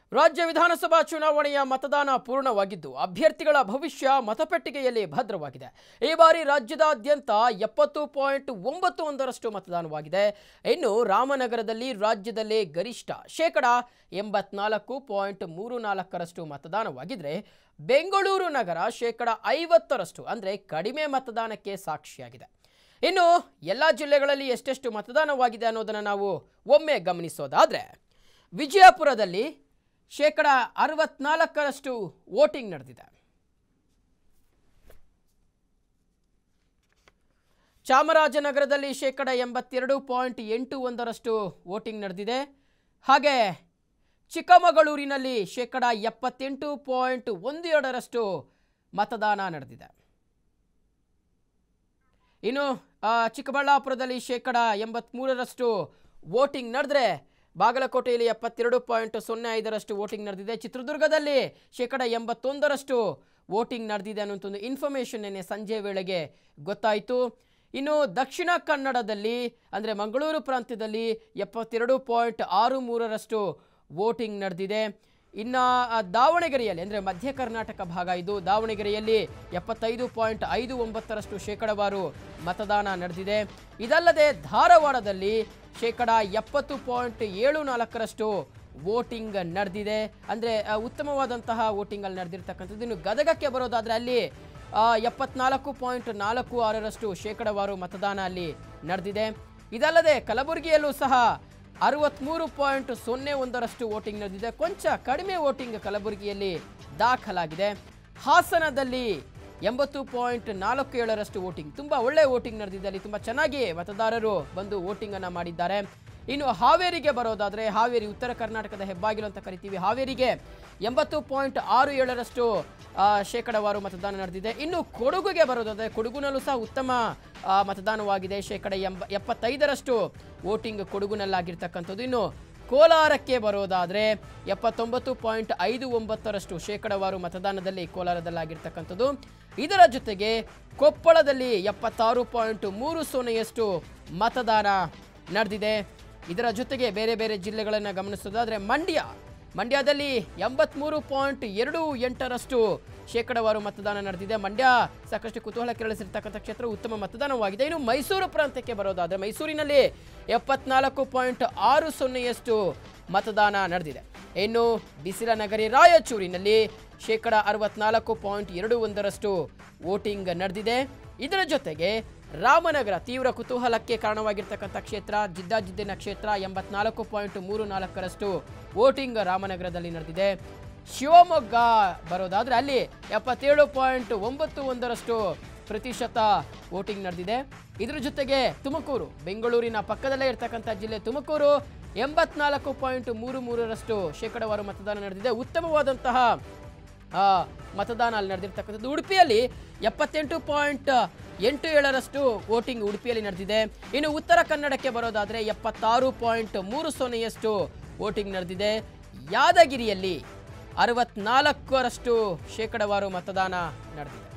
ರಾಜ್ಯ ವಿಧಾನಸಭಾ ಚುನಾವಣೆಯ ಮತದಾನ ಪೂರ್ಣವಾಗಿದ್ದು ಅಭ್ಯರ್ಥಿಗಳ ಭವಿಷ್ಯ ಮತಪೆಟ್ಟಿಗೆಯಲ್ಲಿ ಭದ್ರವಾಗಿದೆ ಈ ಬಾರಿ ರಾಜ್ಯದಾದ್ಯಂತ ಎಪ್ಪತ್ತು ಪಾಯಿಂಟ್ ಒಂಬತ್ತು ಒಂದರಷ್ಟು ಮತದಾನವಾಗಿದೆ ಇನ್ನು ರಾಮನಗರದಲ್ಲಿ ರಾಜ್ಯದಲ್ಲೇ ಗರಿಷ್ಠ ಶೇಕಡ ಎಂಬತ್ನಾಲ್ಕು ಪಾಯಿಂಟ್ ಮೂರು ನಾಲ್ಕರಷ್ಟು ಮತದಾನವಾಗಿದ್ರೆ ಬೆಂಗಳೂರು ನಗರ ಶೇಕಡ ಐವತ್ತರಷ್ಟು ಅಂದರೆ ಕಡಿಮೆ ಮತದಾನಕ್ಕೆ ಸಾಕ್ಷಿಯಾಗಿದೆ ಇನ್ನು ಎಲ್ಲ ಜಿಲ್ಲೆಗಳಲ್ಲಿ ಎಷ್ಟೆಷ್ಟು ಮತದಾನವಾಗಿದೆ ಅನ್ನೋದನ್ನು ನಾವು ಒಮ್ಮೆ ಗಮನಿಸೋದಾದರೆ ವಿಜಯಪುರದಲ್ಲಿ ಶೇಕಡ ಅರವತ್ನಾಲ್ಕರಷ್ಟು ವೋಟಿಂಗ್ ನಡೆದಿದೆ ಚಾಮರಾಜನಗರದಲ್ಲಿ ಶೇಕಡ ಎಂಬತ್ತೆರಡು ಪಾಯಿಂಟ್ ಎಂಟು ಒಂದರಷ್ಟು ವೋಟಿಂಗ್ ನಡೆದಿದೆ ಹಾಗೆ ಚಿಕ್ಕಮಗಳೂರಿನಲ್ಲಿ ಶೇಕಡ ಎಪ್ಪತ್ತೆಂಟು ಪಾಯಿಂಟ್ ಒಂದು ಎರಡರಷ್ಟು ಮತದಾನ ನಡೆದಿದೆ ಇನ್ನು ಆ, ಚಿಕ್ಕಬಳ್ಳಾಪುರದಲ್ಲಿ ಶೇಕಡ ಎಂಬತ್ತ್ಮೂರರಷ್ಟು ವೋಟಿಂಗ್ ನಡೆದ್ರೆ ಬಾಗಲಕೋಟೆಯಲ್ಲಿ ಎಪ್ಪತ್ತೆರಡು ಪಾಯಿಂಟ್ ಸೊನ್ನೆ ಐದರಷ್ಟು ವೋಟಿಂಗ್ ನಡೆದಿದೆ ಚಿತ್ರದುರ್ಗದಲ್ಲಿ ಶೇಕಡ ಎಂಬತ್ತೊಂದರಷ್ಟು ವೋಟಿಂಗ್ ನಡೆದಿದೆ ಅನ್ನುವಂಥ ಒಂದು ಇನ್ಫಾರ್ಮೇಷನ್ ನಿನ್ನೆ ಸಂಜೆ ವೇಳೆಗೆ ಗೊತ್ತಾಯಿತು ಇನ್ನು ದಕ್ಷಿಣ ಕನ್ನಡದಲ್ಲಿ ಅಂದರೆ ಮಂಗಳೂರು ಪ್ರಾಂತ್ಯದಲ್ಲಿ ಎಪ್ಪತ್ತೆರಡು ಪಾಯಿಂಟ್ ಆರು ಮೂರರಷ್ಟು ವೋಟಿಂಗ್ ನಡೆದಿದೆ ಇನ್ನು ಆ, ದಾವಣಗೆರೆಯಲ್ಲಿ ಅಂದರೆ ಮಧ್ಯ ಕರ್ನಾಟಕ ಭಾಗ ಇದು ದಾವಣಗೆರೆಯಲ್ಲಿ ಎಪ್ಪತ್ತೈದು ಪಾಯಿಂಟ್ ಐದು ಒಂಬತ್ತರಷ್ಟು ಶೇಕಡವಾರು ಮತದಾನ ನಡೆದಿದೆ ಇದಲ್ಲದೆ ಧಾರವಾಡದಲ್ಲಿ ಶೇಕಡ ಎಪ್ಪತ್ತು ಪಾಯಿಂಟ್ ಏಳು ನಾಲ್ಕರಷ್ಟು ವೋಟಿಂಗ್ ನಡೆದಿದೆ ಅಂದರೆ ಉತ್ತಮವಾದಂತಹ ವೋಟಿಂಗ್ ಅಲ್ಲಿ ನಡೆದಿರ್ತಕ್ಕಂಥದ್ದು ಇನ್ನು ಗದಗಕ್ಕೆ ಬರೋದಾದರೆ ಅಲ್ಲಿ ಆ, ಎಪ್ಪತ್ನಾಲ್ಕು ಪಾಯಿಂಟ್ ನಾಲ್ಕು ಆರರಷ್ಟು ಶೇಕಡವಾರು ಮತದಾನ ಅಲ್ಲಿ ನಡೆದಿದೆ ಇದಲ್ಲದೆ ಕಲಬುರಗಿಯಲ್ಲೂ ಸಹ ಅರವತ್ತ್ಮೂರು ಪಾಯಿಂಟ್ ಸೊನ್ನೆ ಒಂದರಷ್ಟು ವೋಟಿಂಗ್ ನಡೆದಿದೆ ಕೊಂಚ ಕಡಿಮೆ ವೋಟಿಂಗ್ ಕಲಬುರಗಿಯಲ್ಲಿ ದಾಖಲಾಗಿದೆ ಹಾಸನದಲ್ಲಿ ಎಂಬತ್ತು ಪಾಯಿಂಟ್ ನಾಲ್ಕು ಏಳರಷ್ಟು ವೋಟಿಂಗ್ ತುಂಬ ಒಳ್ಳೆ ವೋಟಿಂಗ್ ನಡೆದಿದೆ ಅಲ್ಲಿ ತುಂಬ ಚೆನ್ನಾಗಿ ಮತದಾರರು ಬಂದು ವೋಟಿಂಗನ್ನು ಮಾಡಿದ್ದಾರೆ ಇನ್ನು ಹಾವೇರಿಗೆ ಬರೋದಾದರೆ ಹಾವೇರಿ ಉತ್ತರ ಕರ್ನಾಟಕದ ಹೆಬ್ಬಾಗಿಲು ಅಂತ ಕರಿತೀವಿ ಹಾವೇರಿಗೆ ಎಂಬತ್ತು ಪಾಯಿಂಟ್ ಆರು ಏಳರಷ್ಟು ಆ, ಶೇಕಡವಾರು ಮತದಾನ ನಡೆದಿದೆ ಇನ್ನು ಕೊಡಗುಗೆ ಬರೋದಾದರೆ ಕೊಡಗುನಲ್ಲೂ ಸಹ ಉತ್ತಮ ಆ, ಮತದಾನವಾಗಿದೆ ಶೇಕಡ ಎಂಬ ಎಪ್ಪತ್ತೈದರಷ್ಟು ವೋಟಿಂಗ್ ಕೊಡಗುನಲ್ಲಾಗಿರ್ತಕ್ಕಂಥದ್ದು ಇನ್ನು ಕೋಲಾರಕ್ಕೆ ಬರೋದಾದರೆ ಎಪ್ಪತ್ತೊಂಬತ್ತು ಪಾಯಿಂಟ್ ಐದು ಒಂಬತ್ತರಷ್ಟು ಶೇಕಡವಾರು ಮತದಾನದಲ್ಲಿ ಕೋಲಾರದಲ್ಲಾಗಿರ್ತಕ್ಕಂಥದ್ದು ಇದರ ಜೊತೆಗೆ ಕೊಪ್ಪಳದಲ್ಲಿ ಎಪ್ಪತ್ತಾರು ಪಾಯಿಂಟ್ ಮೂರು ಸೊನ್ನೆಯಷ್ಟು ಮತದಾನ ನಡೆದಿದೆ ಇದರ ಜೊತೆಗೆ ಬೇರೆ ಬೇರೆ ಜಿಲ್ಲೆಗಳನ್ನು ಗಮನಿಸೋದಾದರೆ ಮಂಡ್ಯ ಮಂಡ್ಯದಲ್ಲಿ ಎಂಬತ್ಮೂರು ಪಾಯಿಂಟ್ ಎರಡು ಎಂಟರಷ್ಟು ಶೇಕಡವಾರು ಮತದಾನ ನಡೆದಿದೆ ಮಂಡ್ಯ ಸಾಕಷ್ಟು ಕುತೂಹಲ ಕೆರಳಿಸಿರ್ತಕ್ಕಂಥ ಕ್ಷೇತ್ರ ಉತ್ತಮ ಮತದಾನವಾಗಿದೆ ಇನ್ನು ಮೈಸೂರು ಪ್ರಾಂತ್ಯಕ್ಕೆ ಬರೋದಾದರೆ ಮೈಸೂರಿನಲ್ಲಿ ಎಪ್ಪತ್ನಾಲ್ಕು ಪಾಯಿಂಟ್ ಆರು ಸೊನ್ನೆಯಷ್ಟು ಮತದಾನ ನಡೆದಿದೆ ಇನ್ನು ಬಿಸಿಲ ನಗರಿ ರಾಯಚೂರಿನಲ್ಲಿ ಶೇಕಡ ಅರವತ್ನಾಲ್ಕು ಪಾಯಿಂಟ್ ಎರಡು ಒಂದರಷ್ಟು ವೋಟಿಂಗ್ ನಡೆದಿದೆ ಇದರ ಜೊತೆಗೆ ರಾಮನಗರ ತೀವ್ರ ಕುತೂಹಲಕ್ಕೆ ಕಾರಣವಾಗಿರ್ತಕ್ಕಂಥ ಕ್ಷೇತ್ರ ಜಿದ್ದಾಜಿದ್ದಿನ ಕ್ಷೇತ್ರ ಎಂಬತ್ನಾಲ್ಕು ಪಾಯಿಂಟ್ ಮೂರು ನಾಲ್ಕರಷ್ಟು ವೋಟಿಂಗ್ ರಾಮನಗರದಲ್ಲಿ ನಡೆದಿದೆ ಶಿವಮೊಗ್ಗ ಬರೋದಾದ್ರೆ ಅಲ್ಲಿ ಎಪ್ಪತ್ತೇಳು ಪಾಯಿಂಟ್ ಒಂಬತ್ತು ಒಂದರಷ್ಟು ಪ್ರತಿಶತ ವೋಟಿಂಗ್ ನಡೆದಿದೆ ಇದರ ಜೊತೆಗೆ ತುಮಕೂರು ಬೆಂಗಳೂರಿನ ಪಕ್ಕದಲ್ಲೇ ಇರ್ತಕ್ಕಂಥ ಜಿಲ್ಲೆ ತುಮಕೂರು ಎಂಬತ್ನಾಲ್ಕು ಪಾಯಿಂಟ್ ಮೂರು ಮೂರರಷ್ಟು ಶೇಕಡವಾರು ಮತದಾನ ನಡೆದಿದೆ ಉತ್ತಮವಾದಂತಹ ಆ, ಮತದಾನ ಅಲ್ಲಿ ನಡೆದಿರ್ತಕ್ಕಂಥದ್ದು ಉಡುಪಿಯಲ್ಲಿ ಎಪ್ಪತ್ತೆಂಟು ಪಾಯಿಂಟ್ ಎಂಟು ಏಳರಷ್ಟು ವೋಟಿಂಗ್ ಉಡುಪಿಯಲ್ಲಿ ನಡೆದಿದೆ ಇನ್ನು ಉತ್ತರ ಕನ್ನಡಕ್ಕೆ ಬರೋದಾದರೆ ಎಪ್ಪತ್ತಾರು ಪಾಯಿಂಟ್ ಮೂರು ಸೊನ್ನೆಯಷ್ಟು ವೋಟಿಂಗ್ ನಡೆದಿದೆ ಯಾದಗಿರಿಯಲ್ಲಿ ಅರವತ್ನಾಲ್ಕರಷ್ಟು ಶೇಕಡವಾರು ಮತದಾನ ನಡೆದಿದೆ